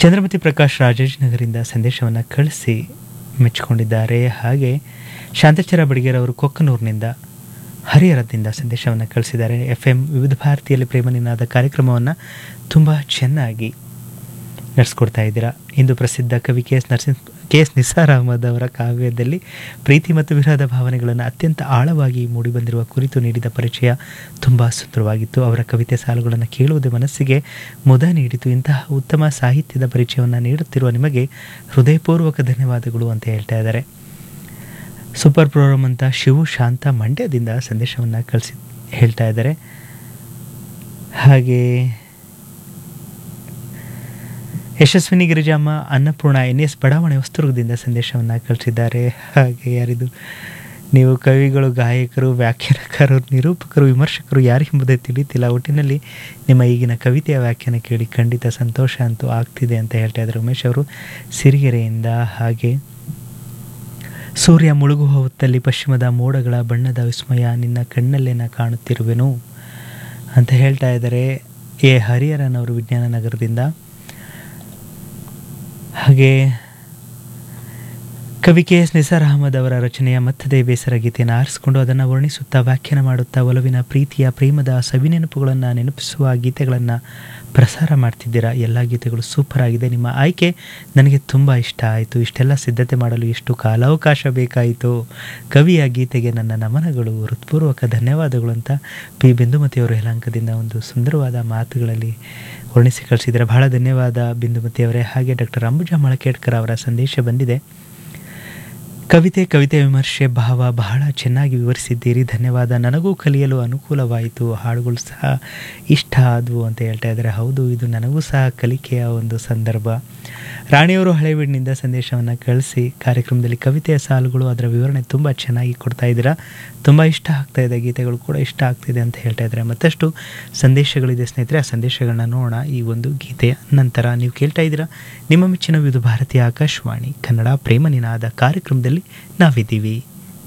ಚಂದ್ರಮತಿ ಪ್ರಕಾಶ್ ರಾಜಾಜಿನಗರಿಂದ ಸಂದೇಶವನ್ನು ಕಳಿಸಿ ಮೆಚ್ಚಿಕೊಂಡಿದ್ದಾರೆ ಹಾಗೆ ಶಾಂತಚರ ಬಡಿಗೇರ್ ಅವರು ಕೊಕ್ಕನೂರಿನಿಂದ ಹರಿಹರದಿಂದ ಸಂದೇಶವನ್ನು ಕಳಿಸಿದ್ದಾರೆ ಎಫ್ ಎಂ ವಿವಿಧ ಭಾರತೀಯಲ್ಲಿ ಪ್ರೇಮ ನಿನಾದ ಕಾರ್ಯಕ್ರಮವನ್ನು ತುಂಬ ಚೆನ್ನಾಗಿ ನಡೆಸ್ಕೊಡ್ತಾ ಇದ್ದೀರಾ ಇಂದು ಪ್ರಸಿದ್ಧ ಕವಿ K S Narasimha K S Nisar Ahmed ಅವರ ಕಾವ್ಯದಲ್ಲಿ ಪ್ರೀತಿ ಮತ್ತು ವಿರಹದ ಭಾವನೆಗಳನ್ನು ಅತ್ಯಂತ ಆಳವಾಗಿ ಮೂಡಿಬಂದಿರುವ ಕುರಿತು ನೀಡಿದ ಪರಿಚಯ ತುಂಬ ಸುಂದರವಾಗಿತ್ತು ಅವರ ಕವಿತೆ ಸಾಲುಗಳನ್ನು ಕೇಳುವುದೇ ಮನಸ್ಸಿಗೆ ಮುದ ನೀಡಿತು ಇಂತಹ ಉತ್ತಮ ಸಾಹಿತ್ಯದ ಪರಿಚಯವನ್ನು ನೀಡುತ್ತಿರುವ ನಿಮಗೆ ಹೃದಯಪೂರ್ವಕ ಧನ್ಯವಾದಗಳು ಅಂತ ಹೇಳ್ತಾ ಇದ್ದಾರೆ ಸೂಪರ್ ಪ್ರೋಗ್ರಾಮ್ ಅಂತ ಶಿವು ಶಾಂತ ಮಂಡ್ಯದಿಂದ ಸಂದೇಶವನ್ನು ಕಳಿಸಿ ಹೇಳ್ತಾ ಇದ್ದಾರೆ ಹಾಗೆ ಯಶಸ್ವಿನಿ ಗಿರಿಜಾಮ್ಮ ಅನ್ನಪೂರ್ಣ ಎನ್ ಎಸ್ ಬಡಾವಣೆ ಹೊಸದುರ್ಗದಿಂದ ಸಂದೇಶವನ್ನು ಕಳಿಸಿದ್ದಾರೆ ಹಾಗೆ ಯಾರಿದು ನೀವು ಕವಿಗಳು ಗಾಯಕರು ವ್ಯಾಖ್ಯಾನಕಾರರು ನಿರೂಪಕರು ವಿಮರ್ಶಕರು ಯಾರೆಂಬುದೇ ತಿಳಿತಿಲ್ಲ ಒಟ್ಟಿನಲ್ಲಿ ನಿಮ್ಮ ಈಗಿನ ಕವಿತೆಯ ವ್ಯಾಖ್ಯಾನ ಕೇಳಿ ಖಂಡಿತ ಸಂತೋಷ ಅಂತೂ ಆಗ್ತಿದೆ ಅಂತ ಹೇಳ್ತಾ ಇದ್ದಾರೆ ಉಮೇಶ್ ಅವರು ಸಿರಿಗೆರೆಯಿಂದ ಹಾಗೆ ಸೂರ್ಯ ಮುಳುಗುವ ಹೊತ್ತಲ್ಲಿ ಪಶ್ಚಿಮದ ಮೋಡಗಳ ಬಣ್ಣದ ವಿಸ್ಮಯ ನಿನ್ನ ಕಣ್ಣಲ್ಲೇ ನಾ ಕಾಣುತ್ತಿರುವೆನು ಅಂತ ಹೇಳ್ತಾ ಇದ್ದಾರೆ ಎ ಹರಿಹರನವರು ವಿಜ್ಞಾನ ನಗರದಿಂದ ಹಾಗೆ ಕವಿ ಕೆ ಎಸ್ ನಿಸಾರ್ ಅಹಮದ್ ಅವರ ರಚನೆಯ ಮತ್ತದೇ ಬೇಸರ ಗೀತೆಯನ್ನು ಆರಿಸಿಕೊಂಡು ಅದನ್ನು ವರ್ಣಿಸುತ್ತಾ ವ್ಯಾಖ್ಯಾನ ಮಾಡುತ್ತಾ ಒಲವಿನ ಪ್ರೀತಿಯ ಪ್ರೇಮದ ಸವಿನೆನಪುಗಳನ್ನು ನೆನಪಿಸುವ ಗೀತೆಗಳನ್ನು ಪ್ರಸಾರ ಮಾಡ್ತಿದ್ದೀರಾ ಎಲ್ಲ ಗೀತೆಗಳು ಸೂಪರ್ ಆಗಿದೆ ನಿಮ್ಮ ಆಯ್ಕೆ ನನಗೆ ತುಂಬ ಇಷ್ಟ ಆಯಿತು ಇಷ್ಟೆಲ್ಲ ಸಿದ್ಧತೆ ಮಾಡಲು ಎಷ್ಟು ಕಾಲಾವಕಾಶ ಬೇಕಾಯಿತು ಕವಿಯ ಗೀತೆಗೆ ನನ್ನ ನಮನಗಳು ಹೃತ್ಪೂರ್ವಕ ಧನ್ಯವಾದಗಳು ಅಂತ ಪಿ ಬಿಂದುಮತಿಯವರು ಯಲಾಂಕದಿಂದ ಒಂದು ಸುಂದರವಾದ ಮಾತುಗಳಲ್ಲಿ ವರ್ಣಿಸಿ ಕಳಿಸಿದ್ದಾರೆ ಬಹಳ ಧನ್ಯವಾದ ಬಿಂದುಮತಿಯವರೇ ಹಾಗೆ ಡಾಕ್ಟರ್ ಅಂಬುಜಾ ಮೊಳಕೇಡ್ಕರ್ ಅವರ ಸಂದೇಶ ಬಂದಿದೆ ಕವಿತೆ ಕವಿತೆ ವಿಮರ್ಶೆ ಭಾವ ಬಹಳ ಚೆನ್ನಾಗಿ ವಿವರಿಸಿದ್ದೀರಿ ಧನ್ಯವಾದ ನನಗೂ ಕಲಿಯಲು ಅನುಕೂಲವಾಯಿತು ಹಾಡುಗಳು ಸಹ ಇಷ್ಟ ಆದವು ಅಂತ ಹೇಳ್ತಾ ಇದ್ದಾರೆ ಹೌದು ಇದು ನನಗೂ ಸಹ ಕಲಿಕೆಯ ಒಂದು ಸಂದರ್ಭ ರಾಣಿಯವರು ಹಳೆಬೀಡಿನಿಂದ ಸಂದೇಶವನ್ನು ಕಳಿಸಿ ಕಾರ್ಯಕ್ರಮದಲ್ಲಿ ಕವಿತೆಯ ಸಾಲುಗಳು ಅದರ ವಿವರಣೆ ತುಂಬ ಚೆನ್ನಾಗಿ ಕೊಡ್ತಾ ಇದ್ದೀರಾ ತುಂಬ ಇಷ್ಟ ಆಗ್ತಾ ಇದೆ ಗೀತೆಗಳು ಕೂಡ ಇಷ್ಟ ಆಗ್ತಿದೆ ಅಂತ ಹೇಳ್ತಾ ಇದ್ದಾರೆ ಮತ್ತಷ್ಟು ಸಂದೇಶಗಳಿದೆ ಸ್ನೇಹಿತರೆ ಆ ಸಂದೇಶಗಳನ್ನ ನೋಡೋಣ ಈ ಒಂದು ಗೀತೆಯ ನಂತರ ನೀವು ಕೇಳ್ತಾ ಇದ್ದೀರಾ ನಿಮ್ಮ ಮೆಚ್ಚಿನ ವಿವಿಧ ಭಾರತೀಯ ಆಕಾಶವಾಣಿ ಕನ್ನಡ ಪ್ರೇಮ ನಿನಾದ ಕಾರ್ಯಕ್ರಮದಲ್ಲಿ ನಾವಿದ್ದೀವಿ